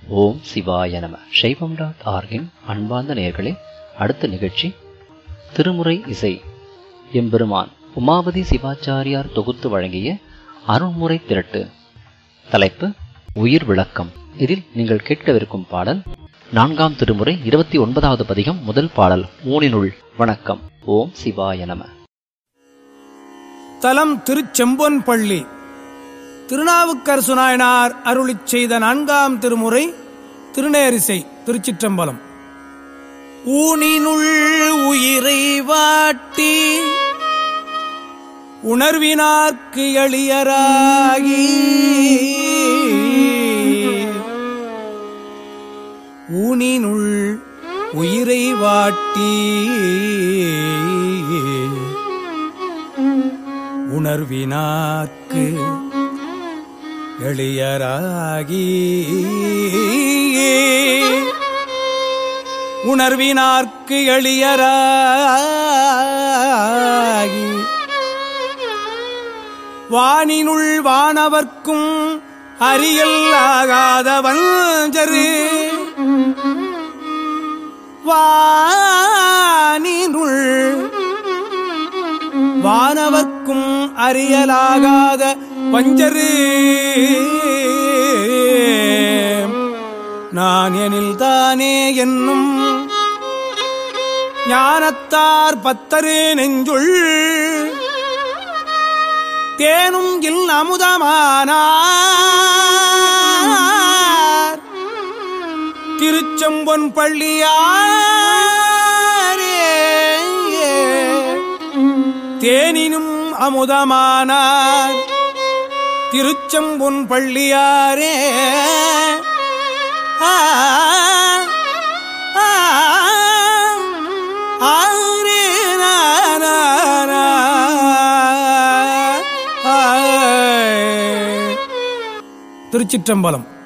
ஓம் சிவாய நம சைவம் டாட் ஆர்கின் அன்பார்ந்த நேயர்களே அடுத்த நிகழ்ச்சி திருமுறை இசை எம்பெருமான் உமாபதி சிவாச்சாரியார் தொகுத்து வழங்கிய அருண்முறை திரட்டு தலைப்பு உயிர் விளக்கம் இதில் நீங்கள் கேட்கவிருக்கும் பாடல் நான்காம் திருமுறை இருபத்தி ஒன்பதாவது பதிகம் முதல் பாடல் ஊனினுள் வணக்கம் ஓம் சிவாய நம தலம் திருச்செம்பொன் பள்ளி திருநாவுக்கரசு நாயனார் அருளிச் செய்த நான்காம் திருமுறை திருநேரிசை திருச்சிற்றம்பலம் ஊனினுள் உயிரை வாட்டி உணர்வினார்க்கு எளியராகி ஊனினுள் உயிரை வாட்டி உணர்வினார்க்கு எளியராகி உணர்வினார்க்கு எளியராகி வானினுள் வானவர்க்கும் அரியல் ஆகாத வஞ்சரு வானினுள் வானவர்க்கும் அறியலாகாத பஞ்சரு நான் எனில்தானே என்னும் ஞானத்தார் பத்தரு நெஞ்சுள் தேனும் இல் அமுதமானார் திருச்செம்பொன் பள்ளியாரே தேனினும் அமுதமானார் திருச்செம்பொன் பள்ளியாரே ஆ, ஆ, ஆரே நானா, ஆ. திருச்சிற்றம்பலம்